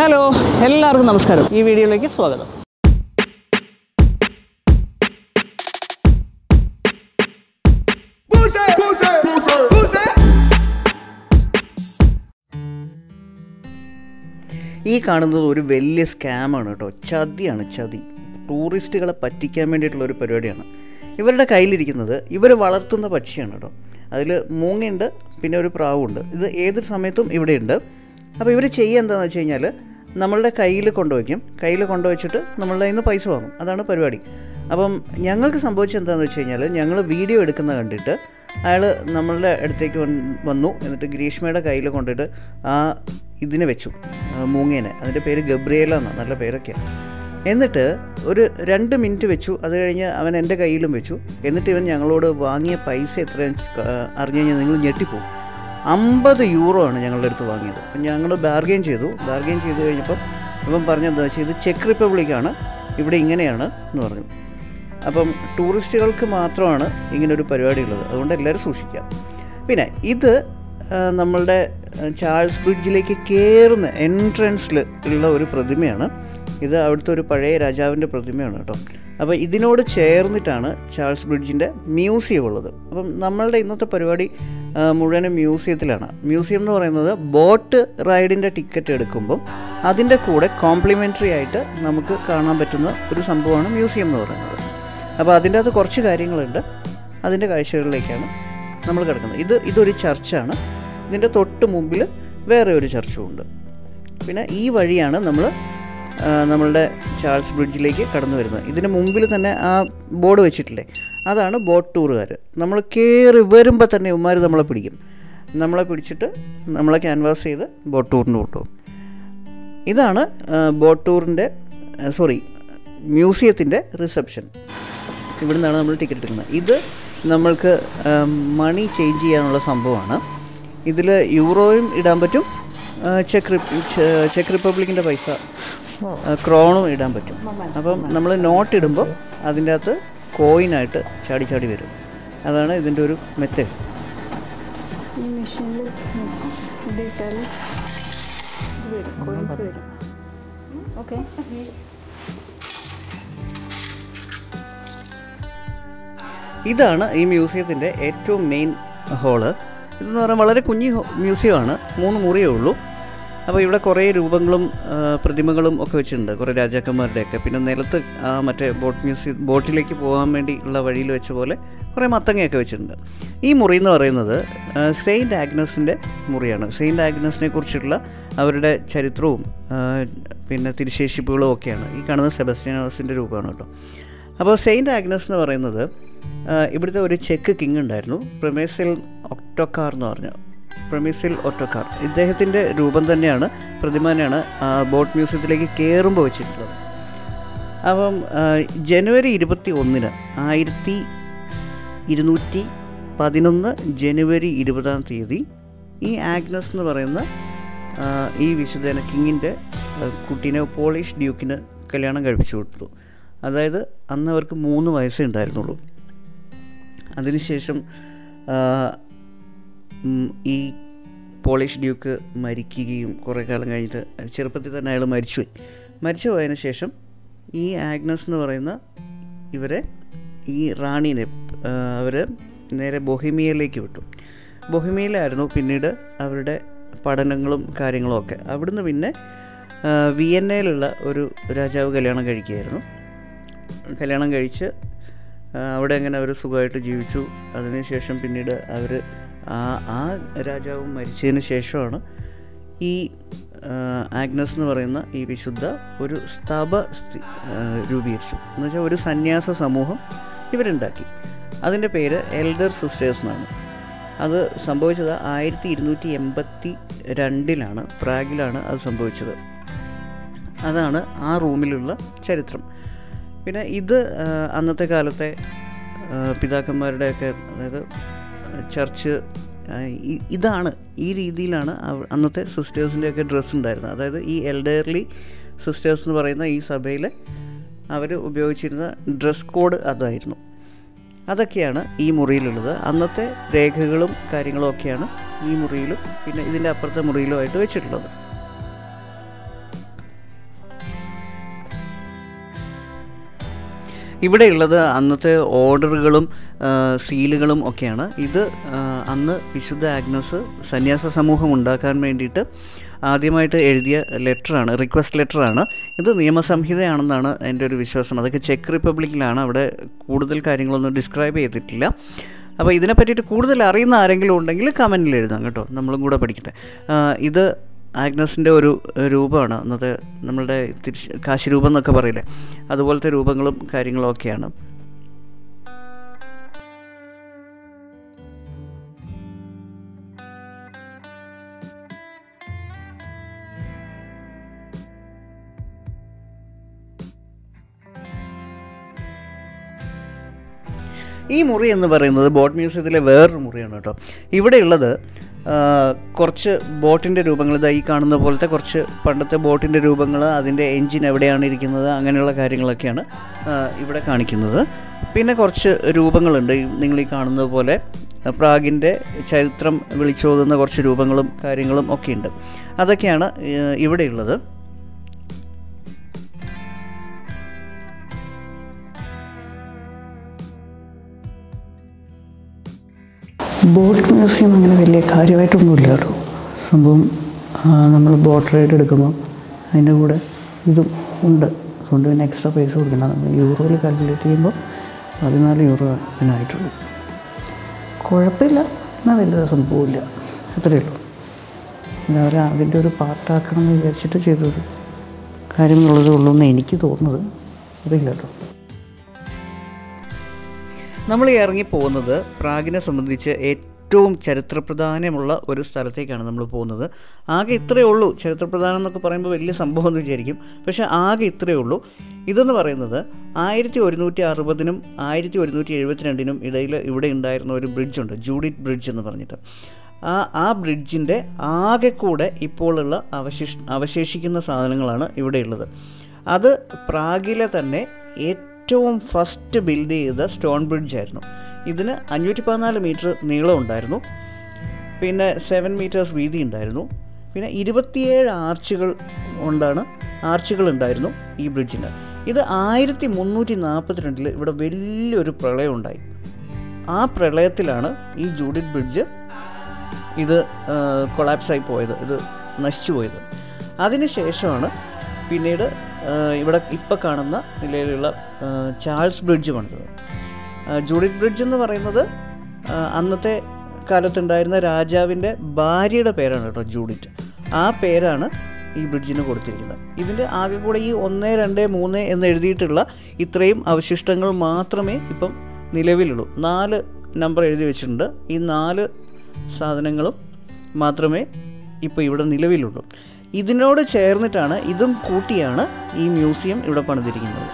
Hello എല്ലാവർക്കും നമസ്കാരം ഈ വീഡിയോയിലേക്ക് സ്വാഗതം Pussy, pussy, pussy, pussy. ഈ കാണുന്നത് ഒരു വലിയ സ്കാമാണ് കേട്ടോ ചതിയാണ് ചതി ടൂറിസ്റ്റുകളെ പറ്റിക്കാൻ വേണ്ടിയിട്ടുള്ള ഒരു പരിപാടിയാണ് ഇവരുടെ കയ്യിലിരിക്കുന്നത് ഇവർ വളർത്തുന്ന പക്ഷിയാണ് കേട്ടോ അതിൽ മൂങ്ങയുണ്ട് പിന്നെ ഒരു പ്രാവുണ്ട് ഇത് ഏത് സമയത്തും ഇവിടെയുണ്ട് അപ്പോൾ ഇവർ ചെയ്യുക എന്താണെന്ന് വെച്ച് കഴിഞ്ഞാൽ നമ്മളുടെ കയ്യിൽ കൊണ്ടുവയ്ക്കും കയ്യിൽ കൊണ്ടുവച്ചിട്ട് നമ്മളുടെ കയ്യിൽ നിന്ന് പൈസ വാങ്ങും അതാണ് പരിപാടി അപ്പം ഞങ്ങൾക്ക് സംഭവിച്ചത് എന്താണെന്ന് വെച്ച് കഴിഞ്ഞാൽ ഞങ്ങൾ വീഡിയോ എടുക്കുന്ന കണ്ടിട്ട് അയാൾ നമ്മളുടെ അടുത്തേക്ക് വന്ന് വന്നു എന്നിട്ട് ഗ്രീഷ്മയുടെ കയ്യിൽ കൊണ്ടിട്ട് ആ ഇതിനെ വെച്ചു ആ മൂങ്ങേനെ അതിൻ്റെ പേര് ഗബ്രിയേല എന്നാണ് നല്ല പേരൊക്കെയാണ് എന്നിട്ട് ഒരു രണ്ട് മിനിറ്റ് വെച്ചു അത് കഴിഞ്ഞ് അവൻ എൻ്റെ കയ്യിലും വെച്ചു എന്നിട്ട് ഇവൻ ഞങ്ങളോട് വാങ്ങിയ പൈസ എത്രയാണെന്ന് ക- അറിഞ്ഞു കഴിഞ്ഞാൽ നിങ്ങൾ ഞെട്ടിപ്പോവും അമ്പത് യൂറോ ആണ് ഞങ്ങളുടെ അടുത്ത് വാങ്ങിയത് അപ്പം ഞങ്ങൾ ബാർഗെയിൻ ചെയ്തു ബാർഗെയിൻ ചെയ്ത് കഴിഞ്ഞപ്പോൾ ഇവൻ പറഞ്ഞെന്താ വെച്ചാൽ ഇത് ചെക്ക് റിപ്പബ്ലിക്കാണ് ഇവിടെ ഇങ്ങനെയാണ് എന്ന് പറഞ്ഞു അപ്പം ടൂറിസ്റ്റുകൾക്ക് മാത്രമാണ് ഇങ്ങനെ ഒരു പരിപാടി ഉള്ളത് അതുകൊണ്ട് എല്ലാവരും സൂക്ഷിക്കാം പിന്നെ ഇത് ആ, നമ്മളുടെ ആ, ചാൾസ് ബ്രിഡ്ജിലേക്ക് കയറുന്ന എൻട്രൻസിൽ ഉള്ള ഒരു പ്രതിമയാണ് ഇത് അവിടുത്തെ ഒരു പഴയ രാജാവിൻ്റെ പ്രതിമയാണ് കേട്ടോ അപ്പോൾ ഇതിനോട് ചേർന്നിട്ടാണ് ചാൾസ് ബ്രിഡ്ജിൻ്റെ മ്യൂസിയം ഉള്ളത് അപ്പം നമ്മളുടെ ഇന്നത്തെ പരിപാടി ആ, മുഴുവനും മ്യൂസിയത്തിലാണ് മ്യൂസിയം എന്ന് പറയുന്നത് ബോട്ട് റൈഡിൻ്റെ ടിക്കറ്റ് എടുക്കുമ്പം അതിൻ്റെ കൂടെ കോംപ്ലിമെൻ്ററി ആയിട്ട് നമുക്ക് കാണാൻ പറ്റുന്ന ഒരു സംഭവമാണ് മ്യൂസിയം എന്ന് പറയുന്നത് അപ്പോൾ അതിൻ്റെ അകത്ത് കുറച്ച് കാര്യങ്ങളുണ്ട് അതിൻ്റെ കാഴ്ചകളിലേക്കാണ് നമ്മൾ കിടക്കുന്നത് ഇത് ഇതൊരു ചർച്ചാണ് ഇതിൻ്റെ തൊട്ട് മുമ്പിൽ വേറെ ഒരു ചർച്ചും ഉണ്ട് പിന്നെ ഈ വഴിയാണ് നമ്മൾ ആ, നമ്മളുടെ ചാൾസ് ബ്രിഡ്ജിലേക്ക് കടന്നു വരുന്നത് ഇതിന് മുമ്പിൽ തന്നെ ആ ബോർഡ് വെച്ചിട്ടില്ലേ അതാണ് ബോട്ട് ടൂറുകാർ നമ്മൾ കയറി വരുമ്പോൾ തന്നെ ഉമ്മാർ നമ്മളെ പിടിക്കും നമ്മളെ പിടിച്ചിട്ട് നമ്മളെ ക്യാൻവാസ് ചെയ്ത് ബോട്ട് ടൂറിന് കൊണ്ടുപോകും ഇതാണ് ആ, ബോട്ട് ടൂറിൻ്റെ ആ, സോറി മ്യൂസിയത്തിൻ്റെ റിസപ്ഷൻ ഇവിടെ നിന്നാണ് നമ്മൾ ടിക്കറ്റ് എടുക്കുന്നത് ഇത് നമ്മൾക്ക് ആ, മണി ചേഞ്ച് ചെയ്യാനുള്ള സംഭവമാണ് ഇതിൽ യൂറോയും ഇടാൻ പറ്റും ആ, ചെക്ക് റിപ്പ് ചെ- ചെക്ക് റിപ്പബ്ലിക്കിൻ്റെ പൈസ ആ, ക്രോണും ഇടാൻ പറ്റും അപ്പം നമ്മൾ നോട്ട് ഇടുമ്പോൾ അതിൻ്റെ അകത്ത് കോയിനായിട്ട് ചാടി ചാടി വരും അതാണ് ഇതിൻ്റെ ഒരു മെത്തേഡ് ഈ മെഷീനിൽ ഇത് ഇട്ടാൽ ഇത് വരും കോയിൻസ് വരും ഓക്കെ ഇതാണ് ഈ മ്യൂസിയത്തിൻ്റെ ഏറ്റവും മെയിൻ ഹോള് ഇതെന്ന് പറഞ്ഞാൽ വളരെ കുഞ്ഞി ഹോ- മ്യൂസിയമാണ് മൂന്ന് മുറിയേ ഉള്ളൂ അപ്പോൾ ഇവിടെ കുറേ രൂപങ്ങളും ആ, പ്രതിമകളും ഒക്കെ വെച്ചിട്ടുണ്ട് കുറേ രാജാക്കന്മാരുടെയൊക്കെ പിന്നെ നിലത്ത് ആ മറ്റേ ബോട്ട് മ്യൂസിയം ബോട്ടിലേക്ക് പോകാൻ വേണ്ടി ഉള്ള വഴിയിൽ വെച്ച പോലെ കുറേ മത്തങ്ങയൊക്കെ വെച്ചിട്ടുണ്ട് ഈ മുറി എന്ന് പറയുന്നത് സെയിൻറ്റ് ആഗ്നസിൻ്റെ മുറിയാണ് സെയിൻറ്റ് ആഗ്നസിനെ കുറിച്ചുള്ള അവരുടെ ചരിത്രവും ആ, പിന്നെ തിരുശേഷിപ്പുകളും ഒക്കെയാണ് ഈ കാണുന്ന സെബസ്റ്റ്യാനോസിൻ്റെ രൂപമാണ് കേട്ടോ അപ്പോൾ സെയിൻറ്റ് ആഗ്നസ് എന്ന് പറയുന്നത് ആ, ഇവിടുത്തെ ഒരു ചെക്ക് കിങ് ഉണ്ടായിരുന്നു പ്രമേസിൽ ഒക്ടോക്കാർ എന്ന് പറഞ്ഞു പ്രമിസിൽ ഒട്ടോക്കാർ ഇദ്ദേഹത്തിൻ്റെ രൂപം തന്നെയാണ് പ്രതിമ തന്നെയാണ് ആ, ബോട്ട് മ്യൂസിയത്തിലേക്ക് കയറുമ്പോൾ വെച്ചിട്ടുള്ളത് അപ്പം ആ, ജനുവരി ഇരുപത്തി ഒന്നിന് ആയിരത്തി ഇരുന്നൂറ്റി പതിനൊന്ന് ജനുവരി ഇരുപതാം തീയതി ഈ ആഗ്നസ് എന്ന് പറയുന്ന ആ, ഈ വിശുദ്ധന കിങ്ങിൻ്റെ കുട്ടീനെ പോളിഷ് ഡ്യൂക്കിന് കല്യാണം കഴിപ്പിച്ചു കൊടുത്തു അതായത് അന്ന് അവർക്ക് മൂന്ന് വയസ്സേ ഉണ്ടായിരുന്നുള്ളൂ അതിനുശേഷം ആ, ഉം, ഈ പോളിഷ് ഡ്യൂക്ക് മരിക്കുകയും കുറേ കാലം കഴിഞ്ഞിട്ട് ചെറുപ്പത്തിൽ തന്നെ അയാൾ മരിച്ചുപോയി മരിച്ചു പോയതിന് ശേഷം ഈ ആഗ്നസ് എന്ന് പറയുന്ന ഇവരെ ഈ റാണീനെ അവർ നേരെ ബൊഹിമിയയിലേക്ക് വിട്ടു ബൊഹിമിയയിലായിരുന്നു പിന്നീട് അവരുടെ പഠനങ്ങളും കാര്യങ്ങളും ഒക്കെ അവിടുന്ന് പിന്നെ ആ, വിയന്നയിലുള്ള ഒരു രാജാവ് കല്യാണം കഴിക്കുകയായിരുന്നു കല്യാണം കഴിച്ച് ആ, അവിടെ അങ്ങനെ അവർ സുഖമായിട്ട് ജീവിച്ചു അതിനുശേഷം പിന്നീട് അവർ ആ ആ രാജാവും മരിച്ചതിന് ശേഷമാണ് ഈ ആ, ആഗ്നസ് എന്ന് പറയുന്ന ഈ വിശുദ്ധ ഒരു സ്തബ സ്ഥി- ആ, രൂപീകരിച്ചു എന്ന് വെച്ചാൽ ഒരു സന്യാസ സമൂഹം ഇവരുണ്ടാക്കി അതിൻ്റെ പേര് എൽഡർ സിസ്റ്റേഴ്സ് എന്നാണ് അത് സംഭവിച്ചത് ആയിരത്തി ഇരുന്നൂറ്റി എൺപത്തി രണ്ടിലാണ് പ്രാഗിലാണ് അത് സംഭവിച്ചത് അതാണ് ആ റൂമിലുള്ള ചരിത്രം പിന്നെ ഇത് ആ, അന്നത്തെ കാലത്തെ ആ, പിതാക്കന്മാരുടെയൊക്കെ അതായത് ചർച്ച് ആ, ഇ- ഇതാണ് ഈ രീതിയിലാണ് അവ- അന്നത്തെ സിസ്റ്റേഴ്സിൻ്റെയൊക്കെ ഡ്രസ്സ് ഉണ്ടായിരുന്നത് അതായത് ഈ എൽഡർലി സിസ്റ്റേഴ്സ് എന്ന് പറയുന്ന ഈ സഭയിൽ അവർ ഉപയോഗിച്ചിരുന്ന ഡ്രസ് കോഡ് അതായിരുന്നു അതൊക്കെയാണ് ഈ മുറിയിലുള്ളത് അന്നത്തെ രേഖകളും കാര്യങ്ങളും ഒക്കെയാണ് ഈ മുറിയിലും പിന്നെ ഇതിൻ്റെ അപ്പുറത്തെ മുറിയിലും ആയിട്ട് വെച്ചിട്ടുള്ളത് ഇവിടെയുള്ളത് അന്നത്തെ ഓർഡറുകളും ആ, സീലുകളും ഒക്കെയാണ് ഇത് ആ, അന്ന് വിശുദ്ധ ആഗ്നസ് സന്യാസ സമൂഹം ഉണ്ടാക്കാൻ വേണ്ടിയിട്ട് ആദ്യമായിട്ട് എഴുതിയ ലെറ്ററാണ് റിക്വസ്റ്റ് ലെറ്ററാണ് ഇത് നിയമസംഹിതയാണെന്നാണ് എൻ്റെ ഒരു വിശ്വാസം അതൊക്കെ ചെക്ക് റിപ്പബ്ലിക്കിലാണ് അവിടെ കൂടുതൽ കാര്യങ്ങളൊന്നും ഡിസ്ക്രൈബ് ചെയ്തിട്ടില്ല അപ്പോൾ ഇതിനെ പറ്റിയിട്ട് കൂടുതൽ അറിയുന്ന ആരെങ്കിലും ഉണ്ടെങ്കിൽ കമൻറ്റിൽ എഴുതാം കേട്ടോ നമ്മളും കൂടെ പഠിക്കട്ടെ ആ, ഇത് ആഗ്നസിൻ്റെ ഒരു രൂപമാണ് അന്നത്തെ നമ്മളുടെ തിരിച്ച് കാശിരൂപം എന്നൊക്കെ പറയില്ലേ അതുപോലത്തെ രൂപങ്ങളും കാര്യങ്ങളും ഒക്കെയാണ് ഈ മുറി എന്ന് പറയുന്നത് ബോട്ട് മ്യൂസിയത്തിലെ വേറൊരു മുറിയാണ് കേട്ടോ ഇവിടെയുള്ളത് ആ, കുറച്ച് ബോട്ടിൻ്റെ രൂപങ്ങൾ ഇതാ ഈ കാണുന്ന പോലത്തെ കുറച്ച് പണ്ടത്തെ ബോട്ടിൻ്റെ രൂപങ്ങൾ അതിൻ്റെ എൻജിൻ എവിടെയാണ് ഇരിക്കുന്നത് അങ്ങനെയുള്ള കാര്യങ്ങളൊക്കെയാണ് ആ, ഇവിടെ കാണിക്കുന്നത് പിന്നെ കുറച്ച് രൂപങ്ങളുണ്ട് ഈ നിങ്ങൾ ഈ കാണുന്നത് പോലെ പ്രാഗിൻ്റെ ചരിത്രം വിളിച്ചോതുന്ന കുറച്ച് രൂപങ്ങളും കാര്യങ്ങളും ഒക്കെയുണ്ട് അതൊക്കെയാണ് ആ, ഇവിടെയുള്ളത് ബോട്ട് മ്യൂസിയം അങ്ങനെ വലിയ കാര്യമായിട്ടൊന്നുമില്ല കേട്ടോ സംഭവം നമ്മൾ ബോട്ട് റൈഡ് എടുക്കുമ്പോൾ അതിൻ്റെ കൂടെ ഇതും ഉണ്ട് അതുകൊണ്ട് പിന്നെ എക്സ്ട്രാ പൈസ കൊടുക്കണം നമ്മൾ യൂറോയിൽ കാൽക്കുലേറ്റ് ചെയ്യുമ്പോൾ പതിനാല് യൂറോ അതിനായിട്ടുള്ളൂ കുഴപ്പമില്ല എന്നാൽ വലിയ സംഭവമില്ല അത്രയേ ഉള്ളൂ പിന്നെ അവർ അതിൻ്റെ ഒരു പാർട്ടാക്കണം എന്ന് വിചാരിച്ചിട്ട് ചെയ്തൊരു കാര്യം എന്നുള്ളതേ ഉള്ളൂ എന്ന് എനിക്ക് തോന്നുന്നത് അറിയില്ല കേട്ടോ നമ്മൾ ഈ ഇറങ്ങി പോകുന്നത് പ്രാഗിനെ സംബന്ധിച്ച് ഏറ്റവും ചരിത്രപ്രധാനമുള്ള ഒരു സ്ഥലത്തേക്കാണ് നമ്മൾ പോകുന്നത് ആകെ ഇത്രയേ ഉള്ളൂ ചരിത്രപ്രധാനം എന്നൊക്കെ പറയുമ്പോൾ വലിയ സംഭവം എന്ന് വിചാരിക്കും പക്ഷേ ആകെ ഇത്രയേ ഉള്ളൂ ഇതെന്ന് പറയുന്നത് ആയിരത്തി ഒരുന്നൂറ്റി അറുപതിനും ആയിരത്തി ഒരുന്നൂറ്റി എഴുപത്തിരണ്ടിനും ഇടയിൽ ഇവിടെ ഉണ്ടായിരുന്ന ഒരു ബ്രിഡ്ജുണ്ട് ജൂഡിറ്റ് ബ്രിഡ്ജ് എന്ന് പറഞ്ഞിട്ട് ആ ആ ബ്രിഡ്ജിൻ്റെ ആകെ കൂടെ ഇപ്പോഴുള്ള അവശേഷ അവശേഷിക്കുന്ന സാധനങ്ങളാണ് ഇവിടെയുള്ളത് അത് പ്രാഗിലെ തന്നെ ഏറ്റവും ഫസ്റ്റ് ബിൽഡ് ചെയ്ത സ്റ്റോൺ ബ്രിഡ്ജ് ആയിരുന്നു ഇതിന് അഞ്ഞൂറ്റി പതിനാല് മീറ്റർ നീളം ഉണ്ടായിരുന്നു പിന്നെ സെവൻ മീറ്റേഴ്സ് വീതി ഉണ്ടായിരുന്നു പിന്നെ ഇരുപത്തിയേഴ് ആർച്ചുകൾ കൊണ്ടാണ് ആർച്ചുകൾ ഉണ്ടായിരുന്നു ഈ ബ്രിഡ്ജിന് ഇത് ആയിരത്തി മുന്നൂറ്റി നാൽപ്പത്തിരണ്ടിൽ ഇവിടെ വലിയൊരു പ്രളയം ഉണ്ടായി ആ പ്രളയത്തിലാണ് ഈ ജൂഡിറ്റ് ബ്രിഡ്ജ് ഇത് കൊളാപ്സായി പോയത് ഇത് നശിച്ചു പോയത് അതിനുശേഷമാണ് പിന്നീട് ആ, ഇവിടെ ഇപ്പോൾ കാണുന്ന നിലയിലുള്ള ആ, ചാൾസ് ബ്രിഡ്ജ് പണിതത് ആ, ജൂഡിറ്റ് ബ്രിഡ്ജ് എന്ന് പറയുന്നത് ആ, അന്നത്തെ കാലത്തുണ്ടായിരുന്ന രാജാവിൻ്റെ ഭാര്യയുടെ പേരാണ് കേട്ടോ ജൂഡിറ്റ് ആ പേരാണ് ഈ ബ്രിഡ്ജിന് കൊടുത്തിരിക്കുന്നത് ഇതിൻ്റെ ആകെ കൂടെ ഈ ഒന്ന് രണ്ട് മൂന്ന് എന്ന് എഴുതിയിട്ടുള്ള ഇത്രയും അവശിഷ്ടങ്ങൾ മാത്രമേ ഇപ്പം നിലവിലുള്ളൂ നാല് നമ്പർ എഴുതി വെച്ചിട്ടുണ്ട് ഈ നാല് സാധനങ്ങളും മാത്രമേ ഇപ്പോൾ ഇവിടെ നിലവിലുള്ളൂ ഇതിനോട് ചേർന്നിട്ടാണ് ഇതും കൂട്ടിയാണ് ഈ മ്യൂസിയം ഇവിടെ പണിതിരിക്കുന്നത്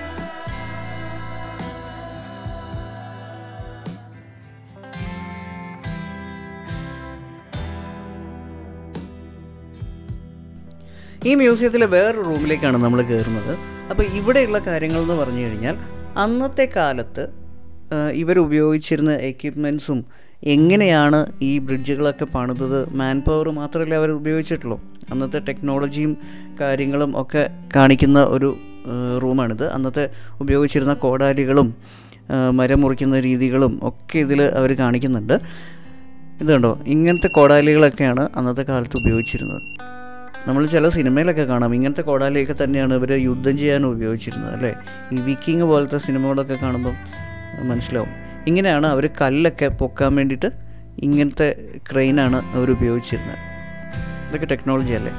ഈ മ്യൂസിയത്തിലെ വേറൊരു റൂമിലേക്കാണ് നമ്മൾ കയറുന്നത് അപ്പോൾ ഇവിടെയുള്ള കാര്യങ്ങൾ എന്ന് പറഞ്ഞു കഴിഞ്ഞാൽ അന്നത്തെ കാലത്ത് ഇവർ ഉപയോഗിച്ചിരുന്ന എക്യുപ്മെൻസും എങ്ങനെയാണ് ഈ ബ്രിഡ്ജുകളൊക്കെ പണിതത് മാൻ പവർ മാത്രമല്ല അവർ ഉപയോഗിച്ചിട്ടുള്ളൂ അന്നത്തെ ടെക്നോളജിയും കാര്യങ്ങളും ഒക്കെ കാണിക്കുന്ന ഒരു ആ, റൂമാണിത് അന്നത്തെ ഉപയോഗിച്ചിരുന്ന കോടാലികളും ആ, മരം മുറിക്കുന്ന രീതികളും ഒക്കെ ഇതിൽ അവർ കാണിക്കുന്നുണ്ട് ഇത് കണ്ടോ ഇങ്ങനത്തെ കോടാലികളൊക്കെയാണ് അന്നത്തെ കാലത്ത് ഉപയോഗിച്ചിരുന്നത് നമ്മൾ ചില സിനിമയിലൊക്കെ കാണാം ഇങ്ങനത്തെ കോടാലിയൊക്കെ തന്നെയാണ് ഇവർ യുദ്ധം ചെയ്യാൻ ഉപയോഗിച്ചിരുന്നത് അല്ലേ ഈ വിക്കിങ് പോലത്തെ സിനിമകളൊക്കെ കാണുമ്പം മനസ്സിലാവും ഇങ്ങനെയാണ് അവർ കല്ലൊക്കെ പൊക്കാൻ വേണ്ടിയിട്ട് ഇങ്ങനത്തെ ക്രെയിനാണ് അവർ ഉപയോഗിച്ചിരുന്നത് ഇതൊക്കെ ടെക്നോളജി അല്ലേ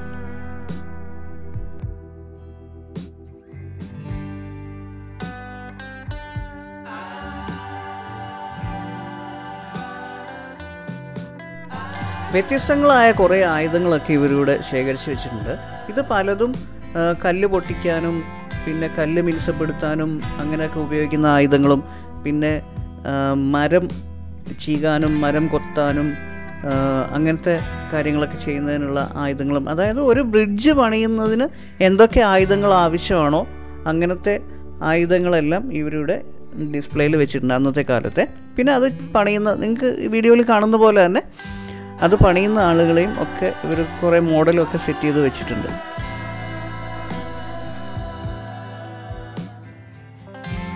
വ്യത്യസ്തങ്ങളായ കുറേ ആയുധങ്ങളൊക്കെ ഇവരിവിടെ ശേഖരിച്ച് വെച്ചിട്ടുണ്ട് ഇത് പലതും ആ, കല്ല് പൊട്ടിക്കാനും പിന്നെ കല്ല് മിനുസപ്പെടുത്താനും അങ്ങനെയൊക്കെ ഉപയോഗിക്കുന്ന ആയുധങ്ങളും പിന്നെ ആ, മരം ചീകാനും മരം കൊത്താനും ആ, അങ്ങനത്തെ കാര്യങ്ങളൊക്കെ ചെയ്യുന്നതിനുള്ള ആയുധങ്ങളും അതായത് ഒരു ബ്രിഡ്ജ് പണിയുന്നതിന് എന്തൊക്കെ ആയുധങ്ങൾ ആവശ്യമാണോ അങ്ങനത്തെ ആയുധങ്ങളെല്ലാം ഇവരുടെ ഡിസ്പ്ലേയിൽ വെച്ചിട്ടുണ്ട് അന്നത്തെ കാലത്തെ പിന്നെ അത് പണിയുന്ന നിങ്ങൾക്ക് വീഡിയോയിൽ കാണുന്ന പോലെ തന്നെ അത് പണിയുന്ന ആളുകളെയും ഒക്കെ ഇവർ കുറേ മോഡലൊക്കെ സെറ്റ് ചെയ്ത് വെച്ചിട്ടുണ്ട്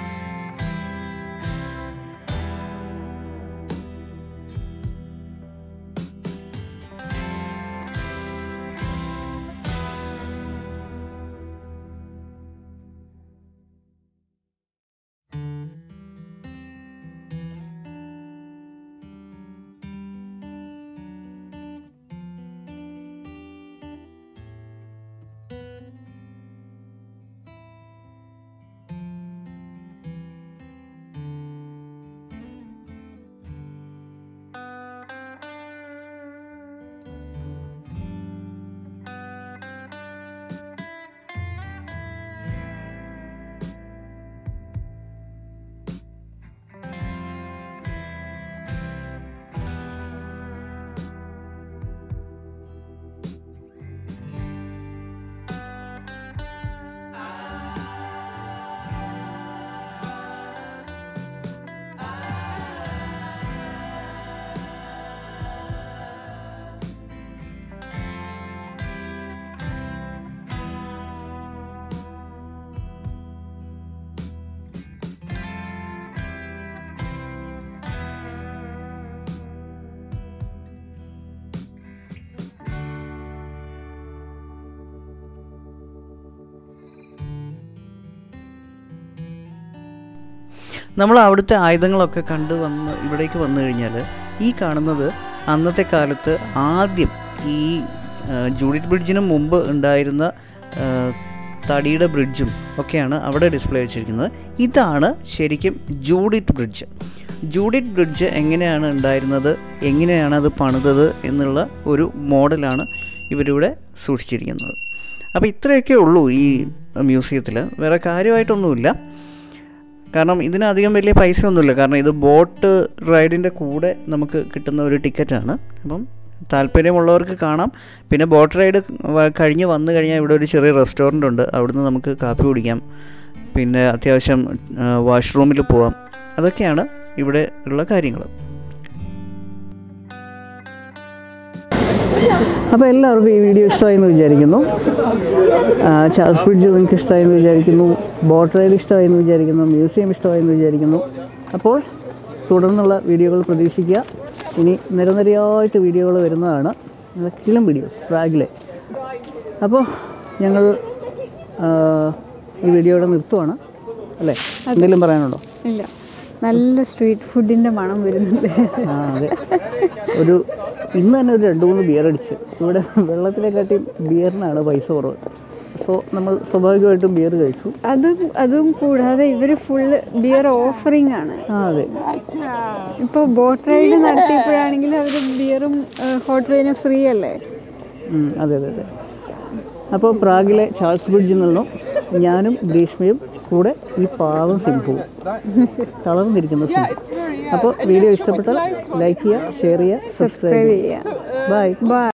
നമ്മൾ അവിടുത്തെ ആയുധങ്ങളൊക്കെ കണ്ട് വന്ന് ഇവിടേക്ക് വന്നു കഴിഞ്ഞാൽ ഈ കാണുന്നത് അന്നത്തെ കാലത്ത് ആദ്യം ഈ ആ, ജൂഡിറ്റ് ബ്രിഡ്ജിന് മുമ്പ് ഉണ്ടായിരുന്ന ആ, തടിയുടെ ബ്രിഡ്ജും ഒക്കെയാണ് അവിടെ ഡിസ്പ്ലേ വെച്ചിരിക്കുന്നത് ഇതാണ് ശരിക്കും ജൂഡിറ്റ് ബ്രിഡ്ജ് ജൂഡിറ്റ് ബ്രിഡ്ജ് എങ്ങനെയാണ് ഉണ്ടായിരുന്നത് എങ്ങനെയാണ് അത് പണിതത് എന്നുള്ള ഒരു മോഡലാണ് ഇവരിവിടെ സൂക്ഷിച്ചിരിക്കുന്നത് അപ്പോൾ ഇത്രയൊക്കെ ഉള്ളൂ ഈ മ്യൂസിയത്തിൽ വേറെ കാര്യമായിട്ടൊന്നുമില്ല കാരണം ഇതിനധികം വലിയ പൈസ ഒന്നുമില്ല കാരണം ഇത് ബോട്ട് റൈഡിൻ്റെ കൂടെ നമുക്ക് കിട്ടുന്ന ഒരു ടിക്കറ്റാണ് അപ്പം താല്പര്യമുള്ളവർക്ക് കാണാം പിന്നെ ബോട്ട് റൈഡ് വ- കഴിഞ്ഞ് വന്നു കഴിഞ്ഞാൽ ഇവിടെ ഒരു ചെറിയ റെസ്റ്റോറൻ്റ് ഉണ്ട് അവിടുന്ന് നമുക്ക് കാപ്പി കുടിക്കാം പിന്നെ അത്യാവശ്യം വാഷ്റൂമിൽ പോവാം അതൊക്കെയാണ് ഇവിടെ ഉള്ള കാര്യങ്ങൾ അപ്പോൾ എല്ലാവർക്കും ഈ വീഡിയോ ഇഷ്ടമായെന്ന് വിചാരിക്കുന്നു ആ, ചാൾസ് ബ്രിഡ്ജ് നിങ്ങൾക്ക് ഇഷ്ടമായെന്ന് വിചാരിക്കുന്നു ബോട്ട് റൈഡ് ഇഷ്ടമായെന്ന് വിചാരിക്കുന്നു മ്യൂസിയം ഇഷ്ടമായെന്ന് വിചാരിക്കുന്നു അപ്പോൾ തുടർന്നുള്ള വീഡിയോകൾ പ്രതീക്ഷിക്കുക ഇനി നിരനിരയായിട്ട് വീഡിയോകൾ വരുന്നതാണ് നല്ല കിളം വീഡിയോസ് ഫ്രാഗിലെ അപ്പോൾ ഞങ്ങൾ ആ, ഈ വീഡിയോയുടെ നിർത്തുവാണ് അല്ലേ എന്തെങ്കിലും പറയാനുണ്ടോ ഇല്ല നല്ല സ്ട്രീറ്റ് ഫുഡിൻ്റെ മണം വരുന്നുണ്ട് ആ അതെ ഒരു ഇന്ന് തന്നെ ഒരു രണ്ട് മൂന്ന് ബിയർ അടിച്ച് ഇവിടെ വെള്ളത്തിനെക്കാട്ടിയും ബിയറിനാണ് പൈസ കുറവ് സോ നമ്മൾ സ്വാഭാവികമായിട്ടും ബിയർ കഴിച്ചു അതും അതും കൂടാതെ ഇവർ ഫുള്ള് ബിയർ ഓഫറിംഗ് ആണ് ആ അതെ ഇപ്പോൾ ബോട്ട് റൈഡ് നടത്തിയപ്പോഴാണെങ്കിൽ അവർ ബിയറും ഹോട്ട് വൈനും ഫ്രീ അല്ലേ ഉം, അതെ അതെ അതെ അപ്പോൾ പ്രാഗിലെ ചാൾസ് ബ്രിഡ്ജിൽ നിന്നും ഞാനും ഗ്രീഷ്മയും കൂടെ ഈ പാവം സിംഹവും തളർന്നിരിക്കുന്ന സിംഹം അപ്പോൾ വീഡിയോ ഇഷ്ടപ്പെട്ടാൽ ലൈക്ക് ചെയ്യുക ഷെയർ ചെയ്യുക സബ്സ്ക്രൈബ് സബ്സ്ക്രൈബ് ചെയ്യുക ചെയ്യുക ബൈ ബൈ